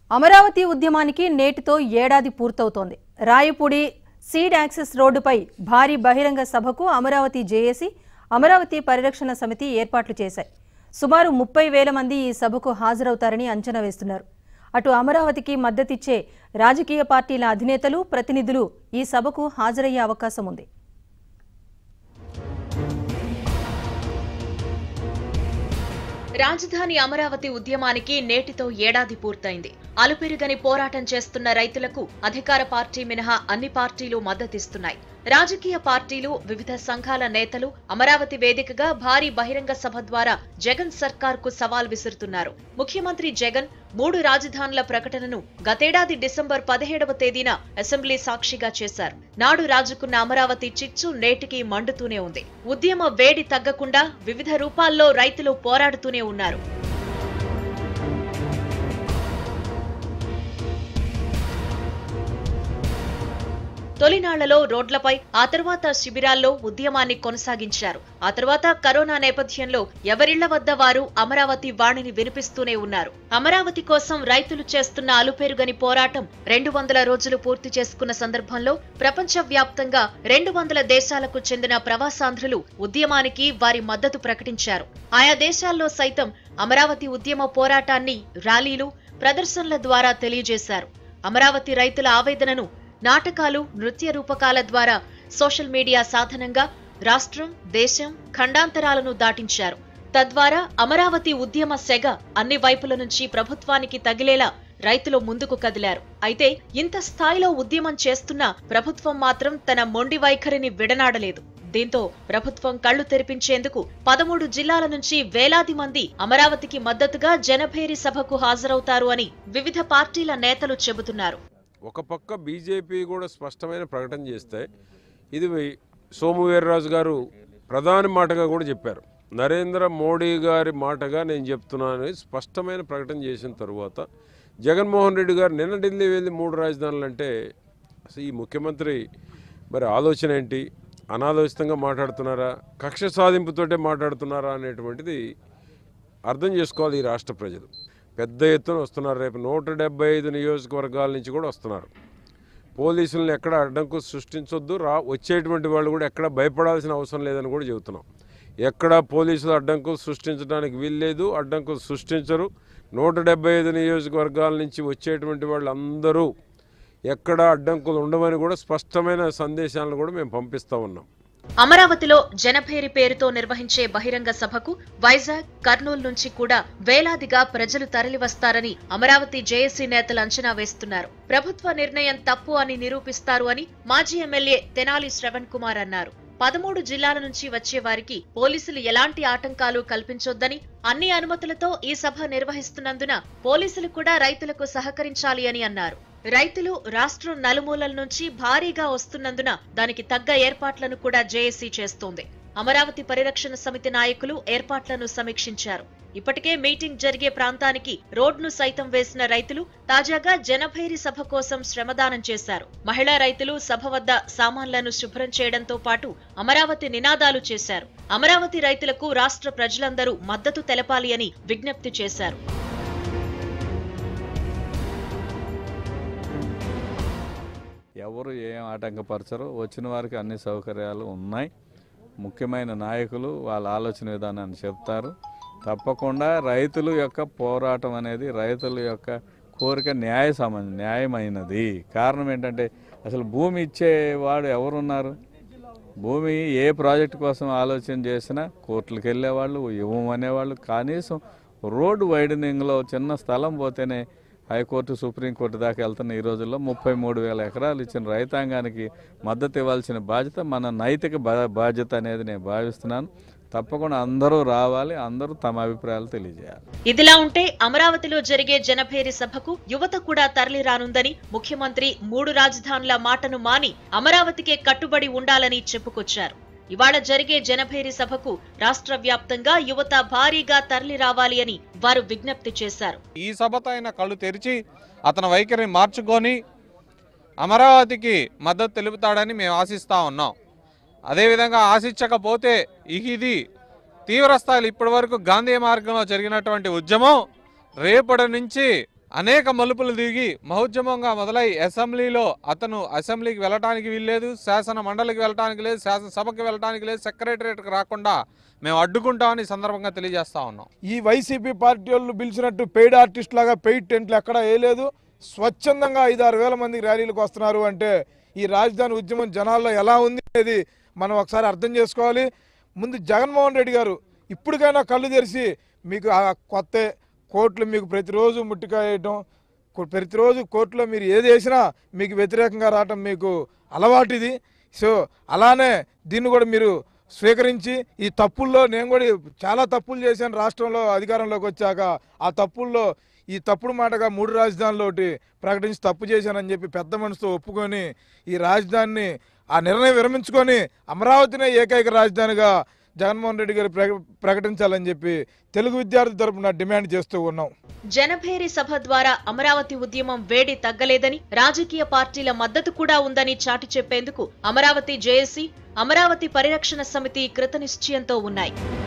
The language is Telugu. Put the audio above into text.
అమరావతి ఉద్యమానికి నేటితో ఏడాది పూర్తవుతోంది రాయపూడి సీడ్ యాక్సెస్ రోడ్డుపై భారీ బహిరంగ సభకు అమరావతి జేఏసీ అమరావతి పరిరక్షణ సమితి ఏర్పాట్లు చేశాయి సుమారు ముప్పై వేల మంది ఈ సభకు హాజరవుతారని అంచనా వేస్తున్నారు అటు అమరావతికి మద్దతిచ్చే రాజకీయ పార్టీల అధినేతలు ప్రతినిధులు ఈ సభకు హాజరయ్యే అవకాశం ఉంది రాజధాని అమరావతి ఉద్యమానికి నేటితో ఏడాది పూర్తయింది అలుపెరుగని పోరాటం చేస్తున్న రైతులకు అధికార పార్టీ మినహా అన్ని పార్టీలు మద్దతిస్తున్నాయి రాజకీయ పార్టీలు వివిధ సంఘాల నేతలు అమరావతి వేదికగా భారీ బహిరంగ సభ ద్వారా జగన్ సర్కార్ కు సవాల్ విసురుతున్నారు ముఖ్యమంత్రి జగన్ మూడు రాజధానుల ప్రకటనను గతేడాది డిసెంబర్ పదిహేడవ తేదీన అసెంబ్లీ సాక్షిగా చేశారు నాడు రాజుకున్న అమరావతి చిచ్చు నేటికి మండుతూనే ఉంది ఉద్యమ వేడి తగ్గకుండా వివిధ రూపాల్లో రైతులు పోరాడుతూనే ఉన్నారు తొలినాళ్లలో రోడ్లపై ఆ తర్వాత శిబిరాల్లో ఉద్యమాన్ని కొనసాగించారు ఆ తర్వాత కరోనా నేపథ్యంలో ఎవరిళ్ల వద్ద వారు అమరావతి వాణిని వినిపిస్తూనే ఉన్నారు అమరావతి కోసం రైతులు చేస్తున్న అలుపెరుగని పోరాటం రెండు వందల రోజులు పూర్తి చేసుకున్న సందర్భంలో ప్రపంచ వ్యాప్తంగా రెండు వందల దేశాలకు చెందిన ప్రవాసాంధ్రులు ఉద్యమానికి వారి మద్దతు ప్రకటించారు ఆయా దేశాల్లో సైతం అమరావతి ఉద్యమ పోరాటాన్ని ర్యాలీలు ప్రదర్శనల ద్వారా తెలియజేశారు అమరావతి రైతుల ఆవేదనను నాటకాలు నృత్య రూపకాల ద్వారా సోషల్ మీడియా సాధనంగా రాష్ట్రం దేశం ఖండాంతరాలను దాటించారు తద్వారా అమరావతి ఉద్యమ సెగ అన్ని వైపుల నుంచి ప్రభుత్వానికి తగిలేలా రైతులు ముందుకు కదిలారు అయితే ఇంత స్థాయిలో ఉద్యమం చేస్తున్నా ప్రభుత్వం మాత్రం తన మొండి వైఖరిని విడనాడలేదు దీంతో ప్రభుత్వం కళ్లు తెరిపించేందుకు పదమూడు జిల్లాల నుంచి వేలాది మంది అమరావతికి మద్దతుగా జనభేరి సభకు హాజరవుతారు అని వివిధ పార్టీల నేతలు చెబుతున్నారు ఒక పక్క బీజేపీ కూడా స్పష్టమైన ప్రకటన చేస్తే ఇది సోము వీర్రాజు గారు ప్రధాని మాటగా కూడా చెప్పారు నరేంద్ర మోడీ గారి మాటగా నేను చెప్తున్నానని స్పష్టమైన ప్రకటన చేసిన తరువాత జగన్మోహన్ రెడ్డి గారు నిన్న ఢిల్లీ వెళ్ళి మూడు రాజధానులు అంటే అసలు ఈ ముఖ్యమంత్రి మరి ఆలోచన ఏంటి అనాలోచితంగా మాట్లాడుతున్నారా కక్ష సాధింపుతోటే మాట్లాడుతున్నారా అనేటువంటిది అర్థం చేసుకోవాలి ఈ రాష్ట్ర ప్రజలు పెద్ద ఎత్తున వస్తున్నారు రేపు నూట డెబ్బై ఐదు నియోజకవర్గాల నుంచి కూడా వస్తున్నారు పోలీసులను ఎక్కడ అడ్డంకు సృష్టించొద్దు రా వచ్చేటువంటి వాళ్ళు కూడా ఎక్కడ భయపడాల్సిన అవసరం లేదని కూడా చెబుతున్నాం ఎక్కడ పోలీసులు అడ్డంకులు సృష్టించడానికి వీల్లేదు అడ్డంకులు సృష్టించరు నూట డెబ్బై ఐదు నియోజకవర్గాల నుంచి వచ్చేటువంటి వాళ్ళందరూ ఎక్కడ అడ్డంకులు ఉండవని కూడా స్పష్టమైన సందేశాలను కూడా మేము పంపిస్తూ ఉన్నాం అమరావతిలో జనభేరి పేరుతో నిర్వహించే బహిరంగ సభకు వైజాగ్ కర్నూలు నుంచి కూడా వేలాదిగా ప్రజలు తరలివస్తారని అమరావతి జేఏసీ నేతలు అంచనా వేస్తున్నారు ప్రభుత్వ నిర్ణయం తప్పు అని నిరూపిస్తారు అని మాజీ ఎమ్మెల్యే తెనాలి శ్రవణ్ కుమార్ అన్నారు పదమూడు జిల్లాల నుంచి వచ్చే వారికి పోలీసులు ఎలాంటి ఆటంకాలు కల్పించొద్దని అన్ని అనుమతులతో ఈ సభ నిర్వహిస్తున్నందున పోలీసులు కూడా రైతులకు సహకరించాలి అని అన్నారు రైతులు రాష్ట్రం నలుమూలల నుంచి భారీగా వస్తున్నందున దానికి తగ్గ ఏర్పాట్లను కూడా జేఏసీ చేస్తోంది అమరావతి పరిరక్షణ సమితి నాయకులు ఏర్పాట్లను సమీక్షించారు ఇప్పటికే మీటింగ్ జరిగే ప్రాంతానికి రోడ్ను సైతం వేసిన రైతులు తాజాగా జనభైరి సభ కోసం శ్రమదానం చేశారు మహిళా రైతులు సభ వద్ద సామాన్లను శుభ్రం చేయడంతో పాటు అమరావతి నినాదాలు చేశారు అమరావతి రైతులకు రాష్ట్ర ప్రజలందరూ మద్దతు తెలపాలి అని విజ్ఞప్తి చేశారు ఎవరు ఏం ఆటంకపరచరు వచ్చిన వారికి అన్ని సౌకర్యాలు ఉన్నాయి ముఖ్యమైన నాయకులు వాళ్ళ ఆలోచన విధానాన్ని చెప్తారు తప్పకుండా రైతుల యొక్క పోరాటం అనేది రైతుల యొక్క కోరిక న్యాయ సంబంధ న్యాయమైనది కారణం ఏంటంటే అసలు భూమి ఇచ్చేవాడు ఎవరున్నారు భూమి ఏ ప్రాజెక్టు కోసం ఆలోచన చేసినా కోర్టులకు వెళ్ళేవాళ్ళు ఇవ్వమనేవాళ్ళు కనీసం రోడ్డు వైడనింగ్లో చిన్న స్థలం పోతేనే హైకోర్టు సుప్రీంకోర్టు దాకా వెళ్తున్న ఈ రోజుల్లో ముప్పై మూడు వేల ఎకరాలు ఇచ్చిన రైతాంగానికి మద్దతు ఇవ్వాల్సిన బాధ్యత మన నైతిక బా- బాధ్యత అనేది నేను భావిస్తున్నాను తప్పకుండా అందరూ రావాలి అందరూ తమ అభిప్రాయాలు తెలియజేయాలి ఇదిలా ఉంటే అమరావతిలో జరిగే జనభేరి సభకు యువత కూడా తరలి రానుందని ముఖ్యమంత్రి మూడు రాజధానుల మాటను మాని అమరావతికే కట్టుబడి ఉండాలని చెప్పుకొచ్చారు ఇవాళ జరిగే జనభేరి సభకు రాష్ట్ర వ్యాప్తంగా యువత భారీగా తరలి రావాలి అని వారు విజ్ఞప్తి చేశారు ఈ సభతో ఆయన కళ్ళు తెరిచి అతని వైఖరిని మార్చుకొని అమరావతికి మద్దతు తెలుపుతాడని మేము ఆశిస్తా ఉన్నాం అదేవిధంగా ఆశించకపోతే ఇక ఇది తీవ్ర స్థాయిలో ఇప్పటి వరకు గాంధీ మార్గంలో జరిగినటువంటి ఉద్యమం రేపటి నుంచి అనేక మలుపులు దిగి మహోద్యమంగా మొదలై అసెంబ్లీలో అతను అసెంబ్లీకి వెళ్ళటానికి వీల్లేదు శాసన మండలికి వెళ్ళటానికి లేదు శాసనసభకి వెళ్ళటానికి లేదు సెక్రటరియట్కి రాకుండా మేము అడ్డుకుంటామని ఈ సందర్భంగా తెలియజేస్తా ఉన్నాం ఈ వైసీపీ పార్టీ వాళ్ళు పిలిచినట్టు పెయిడ్ ఆర్టిస్ట్ లాగా పెయిడ్ టెంట్లు ఎక్కడా వేయలేదు స్వచ్ఛందంగా ఐదారు వేల మంది ర్యాలీలకు వస్తున్నారు అంటే ఈ రాజధాని ఉద్యమం జనాల్లో ఎలా ఉంది అనేది మనం ఒకసారి అర్థం చేసుకోవాలి ముందు జగన్మోహన్ రెడ్డి గారు ఇప్పటికైనా కళ్ళు తెరిచి మీకు ఆ కొత్త కోర్టులు మీకు ప్రతిరోజు ముట్టికాయటం కో- ప్రతిరోజు కోర్టులో మీరు ఏది వేసినా మీకు వ్యతిరేకంగా రావటం మీకు అలవాటు ఇది సో అలానే దీన్ని కూడా మీరు స్వీకరించి ఈ తప్పుల్లో నేను కూడా చాలా తప్పులు చేశాను రాష్ట్రంలో అధికారంలోకి వచ్చాక ఆ తప్పుల్లో ఈ తప్పుడు మాటగా మూడు రాజధానులు ఒకటి ప్రకటించి తప్పు చేశానని చెప్పి పెద్ద మనసుతో ఒప్పుకొని ఈ రాజధానిని ఆ నిర్ణయం విరమించుకొని అమరావతినే ఏకైక రాజధానిగా జగన్మోహన్ రెడ్డి గారు ప్రక- ప్రకటించాలని చెప్పి తెలుగు విద్యార్థి తరపున డిమాండ్ చేస్తూ ఉన్నాం జనభేరి సభ ద్వారా అమరావతి ఉద్యమం వేడి తగ్గలేదని రాజకీయ పార్టీల మద్దతు కూడా ఉందని చాటి చెప్పేందుకు అమరావతి జేఏసీ అమరావతి పరిరక్షణ సమితి కృతనిశ్చయంతో ఉన్నాయి